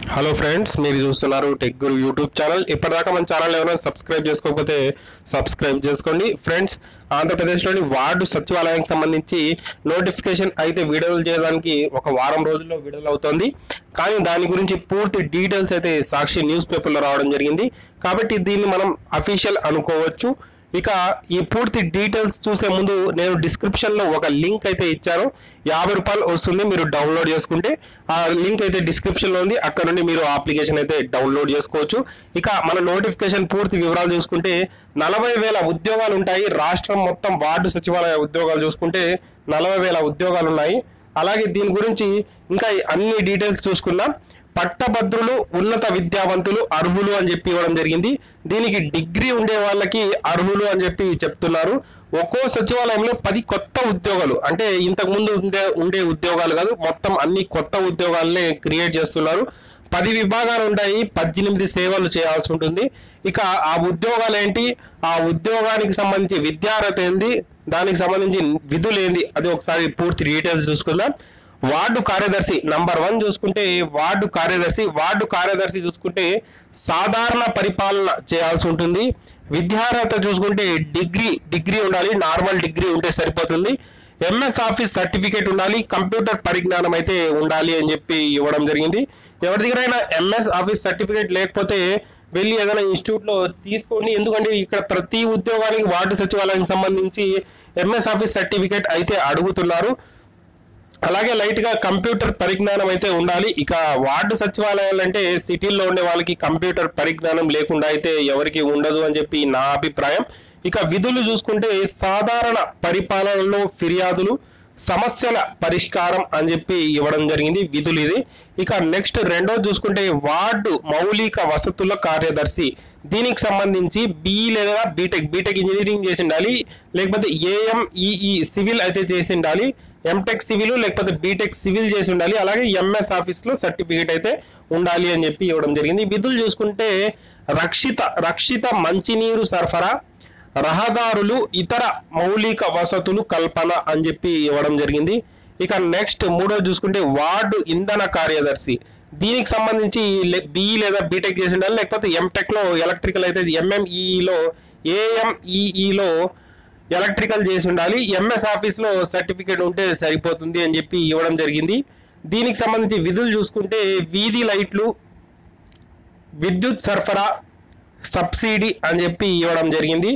hello friends మీరు చూస్తున్నారు tech గురు YouTube channel ఇప్పటిదాకా మన ఛానల్ ఎవరైనా సబ్స్క్రైబ్ చేసుకోకపోతే సబ్స్క్రైబ్ చేసుకోండి ఫ్రెండ్స్ ఆంధ్రప్రదేశ్లోని వార్డు సచివాలయానికి సంబంధించి నోటిఫికేషన్ అయితే విడుదల చేయడానికి ఒక వారం రోజుల్లో విడుదల అవుతోంది కానీ దాని గురించి పూర్తి డీటెయిల్స్ అయితే సాక్షి న్యూస్ పేపర్లో రావడం జరిగింది కాబట్టి దీన్ని మనం అఫీషియల్ అనుకోవచ్చు ఇక ఈ పూర్తి డీటెయిల్స్ చూసే ముందు నేను డిస్క్రిప్షన్లో ఒక లింక్ అయితే ఇచ్చాను యాభై రూపాయలు వస్తుంది మీరు డౌన్లోడ్ చేసుకుంటే ఆ లింక్ అయితే డిస్క్రిప్షన్లో ఉంది అక్కడ నుండి మీరు అప్లికేషన్ అయితే డౌన్లోడ్ చేసుకోవచ్చు ఇక మన నోటిఫికేషన్ పూర్తి వివరాలు చూసుకుంటే నలభై వేల ఉద్యోగాలు ఉంటాయి రాష్ట్రం మొత్తం వార్డు సచివాలయ ఉద్యోగాలు చూసుకుంటే నలభై వేల ఉద్యోగాలు ఉన్నాయి అలాగే దీని గురించి ఇంకా అన్ని డీటెయిల్స్ చూసుకుందాం పట్టభద్రులు ఉన్నత విద్యావంతులు అర్హులు అని చెప్పి ఇవ్వడం జరిగింది దీనికి డిగ్రీ ఉండే వాళ్ళకి అర్హులు అని చెప్పి చెప్తున్నారు ఒక్కో సచివాలయంలో పది కొత్త ఉద్యోగాలు అంటే ఇంతకు ముందు ఉండే ఉండే ఉద్యోగాలు కాదు మొత్తం అన్ని కొత్త ఉద్యోగాలనే క్రియేట్ చేస్తున్నారు పది విభాగాలు ఉంటాయి పద్దెనిమిది సేవలు చేయాల్సి ఉంటుంది ఇక ఆ ఉద్యోగాలు ఏంటి ఆ ఉద్యోగానికి సంబంధించి విద్యార్హత ఏంది దానికి సంబంధించి విధులు ఏంది అది ఒకసారి పూర్తి డీటెయిల్స్ చూసుకుందాం వార్డు కార్యదర్శి నంబర్ వన్ చూసుకుంటే వార్డు కార్యదర్శి వార్డు కార్యదర్శి చూసుకుంటే సాధారణ పరిపాలన చేయాల్సి ఉంటుంది విద్యార్హత చూసుకుంటే డిగ్రీ డిగ్రీ ఉండాలి నార్మల్ డిగ్రీ ఉంటే సరిపోతుంది ఎంఎస్ ఆఫీస్ సర్టిఫికేట్ ఉండాలి కంప్యూటర్ పరిజ్ఞానం అయితే ఉండాలి అని చెప్పి ఇవ్వడం జరిగింది ఎవరి దగ్గరైనా ఎంఎస్ ఆఫీస్ సర్టిఫికేట్ లేకపోతే వెళ్ళి ఏదైనా ఇన్స్టిట్యూట్లో తీసుకోండి ఎందుకంటే ఇక్కడ ప్రతి ఉద్యోగానికి వార్డు సచివాలయానికి సంబంధించి ఎంఎస్ ఆఫీస్ సర్టిఫికేట్ అయితే అడుగుతున్నారు అలాగే లైట్ గా కంప్యూటర్ పరిజ్ఞానం అయితే ఉండాలి ఇక వార్డు సచివాలయాలు అంటే సిటీల్లో ఉండే వాళ్ళకి కంప్యూటర్ పరిజ్ఞానం లేకుండా అయితే ఎవరికి ఉండదు అని చెప్పి నా అభిప్రాయం ఇక విధులు చూసుకుంటే సాధారణ పరిపాలనలో ఫిర్యాదులు సమస్యల పరిష్కారం అని చెప్పి ఇవ్వడం జరిగింది విధులు ఇది ఇక నెక్స్ట్ రెండోది చూసుకుంటే వార్డు మౌలిక వసతుల కార్యదర్శి దీనికి సంబంధించి బి లేదా బీటెక్ బీటెక్ ఇంజనీరింగ్ చేసి ఉండాలి లేకపోతే ఏఎంఈఈ సివిల్ అయితే చేసి ఉండాలి ఎంటెక్ సివిల్ లేకపోతే బీటెక్ సివిల్ చేసి ఉండాలి అలాగే ఎంఎస్ ఆఫీస్లో సర్టిఫికేట్ అయితే ఉండాలి అని చెప్పి ఇవ్వడం జరిగింది విధులు చూసుకుంటే రక్షిత రక్షిత మంచినీరు సరఫరా రహదారులు ఇతర మౌలిక వసతులు కల్పన అని చెప్పి ఇవ్వడం జరిగింది ఇక నెక్స్ట్ మూడో చూసుకుంటే వార్డు ఇంధన కార్యదర్శి దీనికి సంబంధించి బి లేదా బీటెక్ చేసి ఉండాలి లేకపోతే ఎంటెక్లో ఎలక్ట్రికల్ అయితే ఎంఎంఈఈలో ఏఎంఈఈలో ఎలక్ట్రికల్ చేసి ఉండాలి ఎంఎస్ ఆఫీస్లో సర్టిఫికేట్ ఉంటే సరిపోతుంది అని చెప్పి ఇవ్వడం జరిగింది దీనికి సంబంధించి విధులు చూసుకుంటే వీధి లైట్లు విద్యుత్ సరఫరా సబ్సిడీ అని చెప్పి ఇవ్వడం జరిగింది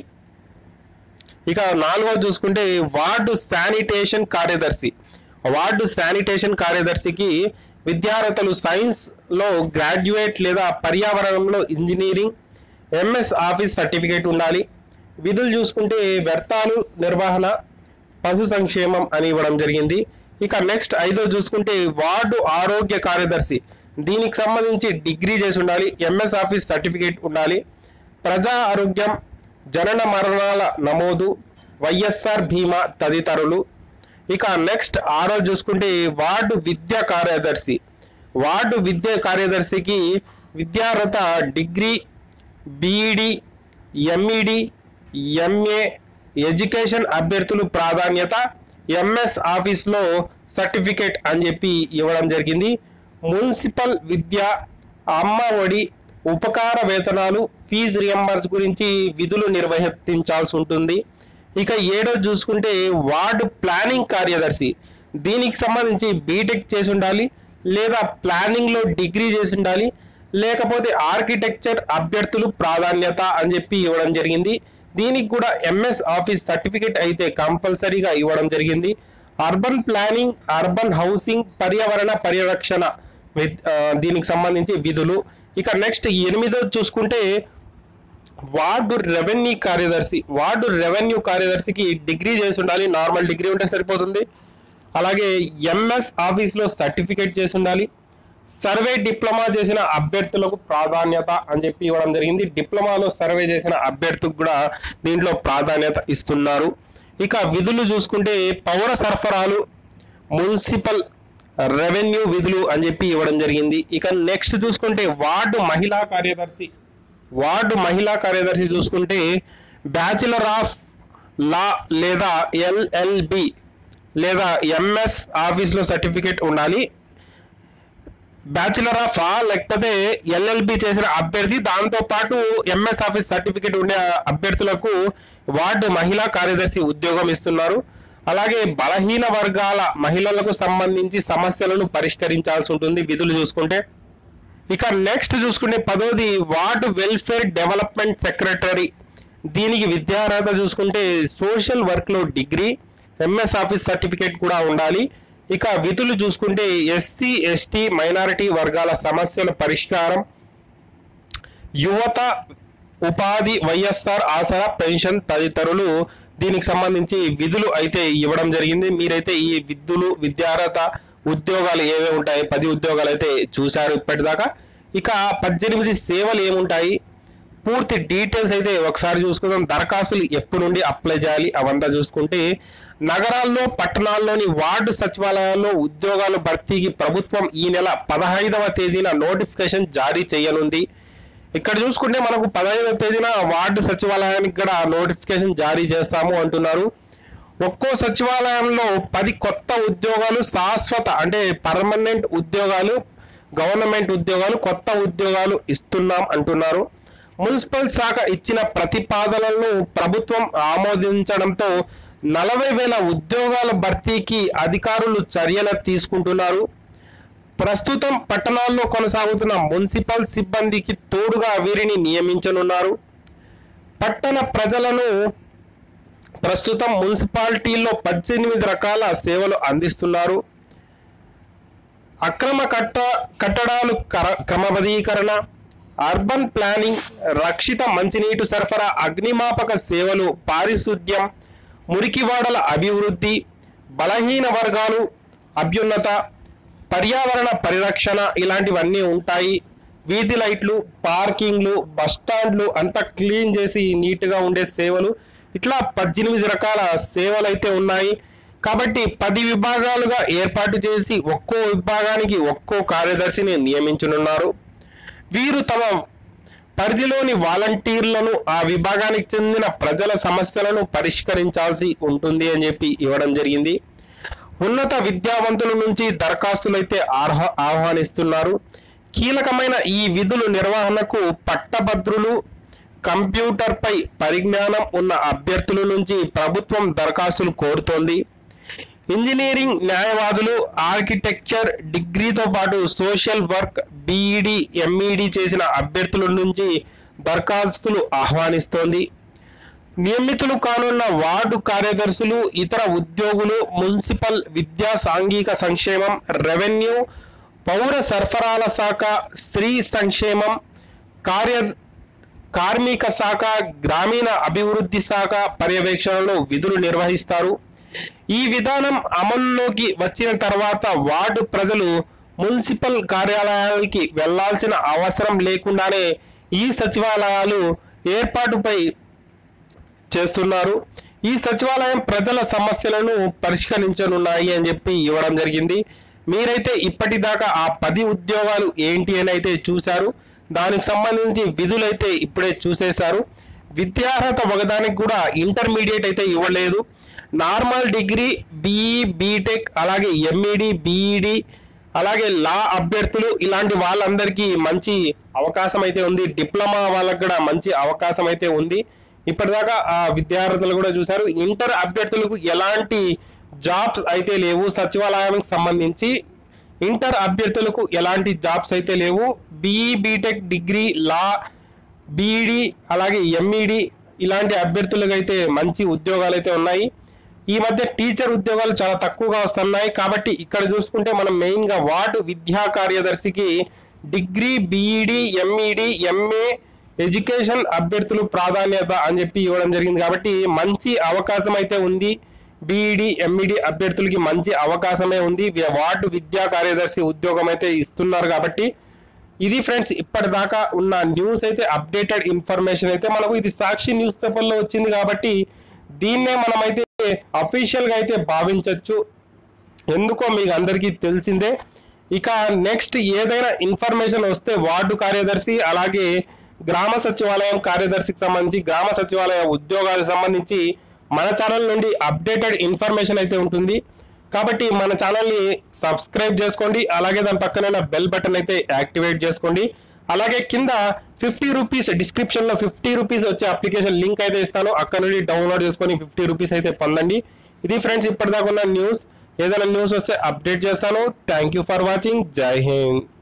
ఇక నాలుగోది చూసుకుంటే వార్డు శానిటేషన్ కార్యదర్శి వార్డు శానిటేషన్ కార్యదర్శికి విద్యార్హతలు సైన్స్లో గ్రాడ్యుయేట్ లేదా పర్యావరణంలో ఇంజనీరింగ్ ఎంఎస్ ఆఫీస్ సర్టిఫికేట్ ఉండాలి విధులు చూసుకుంటే వ్యర్థాలు నిర్వహణ పశు సంక్షేమం అని ఇవ్వడం జరిగింది ఇక నెక్స్ట్ ఐదో చూసుకుంటే వార్డు ఆరోగ్య కార్యదర్శి దీనికి సంబంధించి డిగ్రీ చేసి ఉండాలి ఎంఎస్ ఆఫీస్ సర్టిఫికేట్ ఉండాలి ప్రజా ఆరోగ్యం జనన మరణాల నమోదు వైఎస్ఆర్ బీమా తదితరులు ఇక నెక్స్ట్ ఆరో చూసుకుంటే వార్డు విద్యా కార్యదర్శి వార్డు విద్యా కార్యదర్శికి విద్యార్హత degree BEd MEd MA education అభ్యర్థులు ప్రాధాన్యత ఎంఎస్ ఆఫీస్లో సర్టిఫికేట్ అని చెప్పి ఇవ్వడం జరిగింది మున్సిపల్ విద్య అమ్మ ఒడి ఉపకార వేతనాలు ఫీజు రియంబర్స్ గురించి విధులు నిర్వర్తించాల్సి ఉంటుంది ఇక ఏడో చూసుకుంటే వార్డు ప్లానింగ్ కార్యదర్శి దీనికి సంబంధించి బీటెక్ చేసి ఉండాలి లేదా ప్లానింగ్లో డిగ్రీ చేసి ఉండాలి లేకపోతే ఆర్కిటెక్చర్ అభ్యర్థులు ప్రాధాన్యత అని చెప్పి ఇవ్వడం జరిగింది దీనికి కూడా ఎంఎస్ ఆఫీస్ సర్టిఫికేట్ అయితే కంపల్సరీగా ఇవ్వడం జరిగింది అర్బన్ ప్లానింగ్ అర్బన్ హౌసింగ్ పర్యావరణ పరిరక్షణ విత్ ఆ, దీనికి సంబంధించి విధులు ఇక నెక్స్ట్ ఎనిమిదో చూసుకుంటే వార్డు రెవెన్యూ కార్యదర్శి వార్డు రెవెన్యూ కార్యదర్శికి డిగ్రీ చేసి ఉండాలి నార్మల్ డిగ్రీ ఉంటే సరిపోతుంది అలాగే ఎంఎస్ ఆఫీస్లో సర్టిఫికేట్ చేసి ఉండాలి సర్వే డిప్లొమా చేసిన అభ్యర్థులకు ప్రాధాన్యత అని చెప్పి ఇవ్వడం జరిగింది డిప్లొమాలో సర్వే చేసిన అభ్యర్థికి కూడా దీంట్లో ప్రాధాన్యత ఇస్తున్నారు ఇక విధులు చూసుకుంటే పౌర సరఫరాలు మున్సిపల్ రెవెన్యూ విధులు అని చెప్పి ఇవ్వడం జరిగింది ఇక నెక్స్ట్ చూసుకుంటే వార్డు మహిళా కార్యదర్శి వార్డు మహిళా కార్యదర్శి చూసుకుంటే బ్యాచిలర్ ఆఫ్ లా లేదా ఎల్ఎల్బి లేదా ఎంఎస్ ఆఫీస్లో సర్టిఫికేట్ ఉండాలి బ్యాచిలర్ ఆఫ్ ఆ లేకపోతే ఎల్ఎల్బి చేసిన అభ్యర్థి దాంతో పాటు ఎంఎస్ ఆఫీస్ సర్టిఫికేట్ ఉండే అభ్యర్థులకు వార్డు మహిళా కార్యదర్శి ఉద్యోగం ఇస్తున్నారు అలాగే బలహీన వర్గాల మహిళలకు సంబంధించి సమస్యలను పరిష్కరించాల్సి ఉంటుంది విధులు చూసుకుంటే ఇక నెక్స్ట్ చూసుకుంటే పదోది వార్డు వెల్ఫేర్ డెవలప్మెంట్ సెక్రటరీ దీనికి విద్యార్హత చూసుకుంటే సోషల్ వర్క్లో డిగ్రీ ఎంఎస్ ఆఫీస్ సర్టిఫికేట్ కూడా ఉండాలి ఇక విధులు చూసుకుంటే ఎస్సీ ఎస్టీ మైనారిటీ వర్గాల సమస్యల పరిష్కారం యువత ఉపాధి వైఎస్ఆర్ ఆసరా పెన్షన్ తదితరులు దీనికి సంబంధించి విధులు అయితే ఇవ్వడం జరిగింది మీరైతే ఈ విధులు విద్యార్హత ఉద్యోగాలు ఏమేమి ఉంటాయి పది ఉద్యోగాలు అయితే చూశారు ఇప్పటిదాకా ఇక పద్దెనిమిది సేవలు ఏముంటాయి పూర్తి డీటెయిల్స్ అయితే ఒకసారి చూసుకుందాం దరఖాస్తులు ఎప్పుడు నుండి అప్లై చేయాలి అవంతా చూసుకుంటే నగరాల్లో పట్టణాల్లోని వార్డు సచివాలయాల్లో ఉద్యోగాల భర్తీకి ప్రభుత్వం ఈ నెల పదహైదవ తేదీన నోటిఫికేషన్ జారీ చేయనుంది ఇక్కడ చూసుకుంటే మనకు పదహైదవ తేదీన వార్డు సచివాలయానికి కూడా నోటిఫికేషన్ జారీ చేస్తాము అంటున్నారు ఒక్కో సచివాలయంలో పది కొత్త ఉద్యోగాలు శాశ్వత అంటే పర్మనెంట్ ఉద్యోగాలు గవర్నమెంట్ ఉద్యోగాలు కొత్త ఉద్యోగాలు ఇస్తున్నాం అంటున్నారు మున్సిపల్ శాఖ ఇచ్చిన ప్రతిపాదనలను ప్రభుత్వం ఆమోదించడంతో నలభై వేల ఉద్యోగాల భర్తీకి అధికారులు చర్యలు తీసుకుంటున్నారు ప్రస్తుతం పట్టణాల్లో కొనసాగుతున్న మున్సిపల్ సిబ్బందికి తోడుగా వీరిని నియమించనున్నారు పట్టణ ప్రజలను ప్రస్తుతం మున్సిపాలిటీల్లో పద్దెనిమిది రకాల సేవలు అందిస్తున్నారు అక్రమ కట్ట కట్టడాలు కర- క్రమబద్ధీకరణ అర్బన్ ప్లానింగ్ రక్షిత మంచినీటి సరఫరా అగ్నిమాపక సేవలు పారిశుద్ధ్యం మురికివాడల అభివృద్ధి బలహీన వర్గాలు అభ్యున్నత పర్యావరణ పరిరక్షణ ఇలాంటివన్నీ ఉంటాయి వీధి లైట్లు పార్కింగ్లు బస్ స్టాండ్లు అంతా క్లీన్ చేసి నీట్గా ఉండే సేవలు ఇట్లా పద్దెనిమిది రకాల సేవలు అయితే ఉన్నాయి కాబట్టి పది విభాగాలుగా ఏర్పాటు చేసి ఒక్కో విభాగానికి ఒక్కో కార్యదర్శిని నియమించనున్నారు వీరు తమ పరిధిలోని వాలంటీర్లను ఆ విభాగానికి చెందిన ప్రజల సమస్యలను పరిష్కరించాల్సి ఉంటుంది అని చెప్పి ఇవ్వడం జరిగింది ఉన్నత విద్యావంతుల నుంచి దరఖాస్తులు అయితే ఆర్హ ఆహ్వానిస్తున్నారు కీలకమైన ఈ విధుల నిర్వహణకు పట్టభద్రులు కంప్యూటర్పై పరిజ్ఞానం ఉన్న అభ్యర్థుల నుంచి ప్రభుత్వం దరఖాస్తులు కోరుతోంది ఇంజనీరింగ్ న్యాయవాదులు ఆర్కిటెక్చర్ డిగ్రీతో పాటు సోషల్ వర్క్ బీఈడి ఎంఈడి చేసిన అభ్యర్థుల నుంచి దరఖాస్తులు ఆహ్వానిస్తోంది నియమితులు కానున్న వార్డు కార్యదర్శులు ఇతర ఉద్యోగులు మున్సిపల్ విద్యా సాంఘిక సంక్షేమం రెవెన్యూ పౌర సరఫరాల శాఖ స్త్రీ సంక్షేమం కార్య కార్మిక శాఖ గ్రామీణ అభివృద్ధి శాఖ పర్యవేక్షణలో విధులు నిర్వహిస్తారు ఈ విధానం అమల్లోకి వచ్చిన తర్వాత వార్డు ప్రజలు మున్సిపల్ కార్యాలయాలకి వెళ్లాల్సిన అవసరం లేకుండానే ఈ సచివాలయాలు ఏర్పాటుపై చేస్తున్నారు ఈ సచివాలయం ప్రజల సమస్యలను పరిష్కరించనున్నాయి అని చెప్పి ఇవ్వడం జరిగింది మీరైతే ఇప్పటిదాకా ఆ పది ఉద్యోగాలు ఏంటి అని అయితే చూశారు దానికి సంబంధించి విధులైతే ఇప్పుడే చూసేశారు విద్యార్హత ఒకదానికి కూడా ఇంటర్మీడియట్ అయితే ఇవ్వలేదు నార్మల్ డిగ్రీ బీఈ బీటెక్ అలాగే ఎంఈడి బీఈడి అలాగే లా అభ్యర్థులు ఇలాంటి వాళ్ళందరికీ మంచి అవకాశం అయితే ఉంది డిప్లొమా వాళ్ళకి కూడా మంచి అవకాశం అయితే ఉంది ఇప్పటిదాకా ఆ విద్యార్థులు కూడా చూశారు ఇంటర్ అభ్యర్థులకు ఎలాంటి జాబ్స్ అయితే లేవు సచివాలయానికి సంబంధించి ఇంటర్ అభ్యర్థులకు ఎలాంటి జాబ్స్ అయితే లేవు BE BTech degree law BEd అలాగే ఎంఈడి ఇలాంటి అభ్యర్థులకు అయితే మంచి ఉద్యోగాలు అయితే ఉన్నాయి ఈ మధ్య టీచర్ ఉద్యోగాలు చాలా తక్కువగా వస్తున్నాయి కాబట్టి ఇక్కడ చూసుకుంటే మనం మెయిన్గా వార్డు విద్యా కార్యదర్శికి degree BEd MEd MA education అభ్యర్థులు ప్రాధాన్యత అని చెప్పి ఇవ్వడం జరిగింది కాబట్టి మంచి అవకాశం అయితే ఉంది బీఈడి ఎంఈడి అభ్యర్థులకి మంచి అవకాశమే ఉంది వి- వార్డు విద్యా కార్యదర్శి ఉద్యోగం అయితే ఇస్తున్నారు కాబట్టి ఇది ఫ్రెండ్స్ ఇప్పటిదాకా ఉన్న న్యూస్ అయితే అప్డేటెడ్ ఇన్ఫర్మేషన్ అయితే మనకు ఇది సాక్షి న్యూస్ పేపర్లో వచ్చింది కాబట్టి దీన్నే మనమైతే అఫీషియల్గా అయితే భావించవచ్చు ఎందుకో మీకు అందరికీ తెలిసిందే ఇక నెక్స్ట్ ఏదైనా ఇన్ఫర్మేషన్ వస్తే వార్డు కార్యదర్శి అలాగే గ్రామ సచివాలయం కార్యదర్శికి సంబంధించి గ్రామ సచివాలయ ఉద్యోగాలకు సంబంధించి మన ఛానల్ నుండి అప్డేటెడ్ ఇన్ఫర్మేషన్ అయితే ఉంటుంది కాబట్టి మన ఛానల్ని సబ్స్క్రైబ్ చేసుకోండి అలాగే దాని పక్కన బెల్ బటన్ అయితే యాక్టివేట్ చేసుకోండి అలాగే కింద ఫిఫ్టీ రూపీస్ డిస్క్రిప్షన్లో ఫిఫ్టీ రూపీస్ వచ్చే అప్లికేషన్ లింక్ అయితే ఇస్తాను అక్కడ నుండి డౌన్లోడ్ చేసుకొని ఫిఫ్టీ రూపీస్ అయితే పొందండి ఇది ఫ్రెండ్స్ ఇప్పటిదాకా ఉన్న న్యూస్ ఏదైనా న్యూస్ వస్తే అప్డేట్ చేస్తాను థ్యాంక్ యూ ఫర్ వాచింగ్ జై హింద్